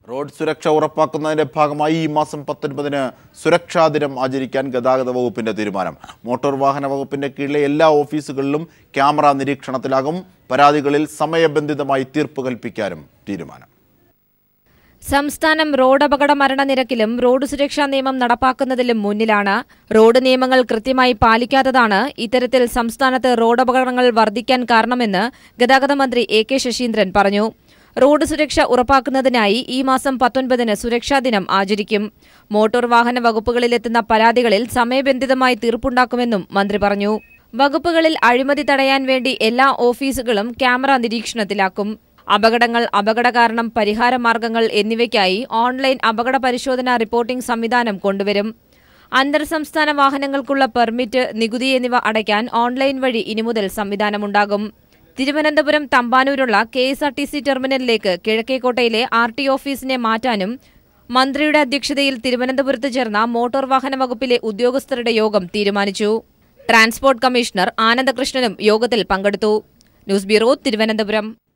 road സുരക്ഷ ഉറപ്പാക്കുന്നതിന്റെ ഭാഗമായി ഈ മാസം പത്തൊൻപതിന് സുരക്ഷാ ദിനം ആചരിക്കാൻ ഗതാഗത വകുപ്പിന്റെ തീരുമാനം മോട്ടോർ വാഹന വകുപ്പിന്റെ കീഴിലെ എല്ലാ ഓഫീസുകളിലും ക്യാമറ നിരീക്ഷണത്തിലാകും പരാതികളിൽ സമയബന്ധിതമായി തീർപ്പ് കൽപ്പിക്കാനും തീരുമാനം സംസ്ഥാനം റോഡ് അപകട മരണനിരക്കിലും റോഡ് സുരക്ഷാ നിയമം നടപ്പാക്കുന്നതിലും മുന്നിലാണ് റോഡ് നിയമങ്ങൾ കൃത്യമായി പാലിക്കാത്തതാണ് ഇത്തരത്തിൽ സംസ്ഥാനത്ത് റോഡ് അപകടങ്ങൾ വർദ്ധിക്കാൻ കാരണമെന്ന് ഗതാഗത മന്ത്രി എ കെ ശശീന്ദ്രൻ പറഞ്ഞു റോഡ് സുരക്ഷ ഉറപ്പാക്കുന്നതിനായി ഈ മാസം പത്തൊൻപതിന് സുരക്ഷാ ദിനം ആചരിക്കും മോട്ടോർ വാഹന വകുപ്പുകളിലെത്തുന്ന പരാതികളിൽ സമയബന്ധിതമായി തീർപ്പുണ്ടാക്കുമെന്നും മന്ത്രി പറഞ്ഞു വകുപ്പുകളിൽ അഴിമതി തടയാൻ വേണ്ടി എല്ലാ ഓഫീസുകളും ക്യാമറ നിരീക്ഷണത്തിലാക്കും അപകടങ്ങൾ അപകട കാരണം പരിഹാര മാർഗങ്ങൾ എന്നിവയ്ക്കായി ഓൺലൈൻ അപകട പരിശോധന റിപ്പോർട്ടിംഗ് സംവിധാനം കൊണ്ടുവരും അന്തർ സംസ്ഥാന വാഹനങ്ങൾക്കുള്ള പെർമിറ്റ് നികുതി എന്നിവ അടയ്ക്കാൻ ഓൺലൈൻ വഴി ഇനി മുതൽ സംവിധാനമുണ്ടാകും തിരുവനന്തപുരം തമ്പാനൂരുള്ള K S R T C ടെർമിനലിലേക്ക് കിഴക്കേക്കോട്ടയിലെ ആർ ടി ഓഫീസിനെ മാറ്റാനും മന്ത്രിയുടെ അധ്യക്ഷതയിൽ തിരുവനന്തപുരത്ത് ചേർന്ന മോട്ടോർ വാഹന വകുപ്പിലെ ഉദ്യോഗസ്ഥരുടെ യോഗം തീരുമാനിച്ചു ട്രാൻസ്പോർട്ട് കമ്മീഷണർ ആനന്ദകൃഷ്ണനും യോഗത്തിൽ പങ്കെടുത്തു ന്യൂസ് ബ്യൂറോ തിരുവനന്തപുരം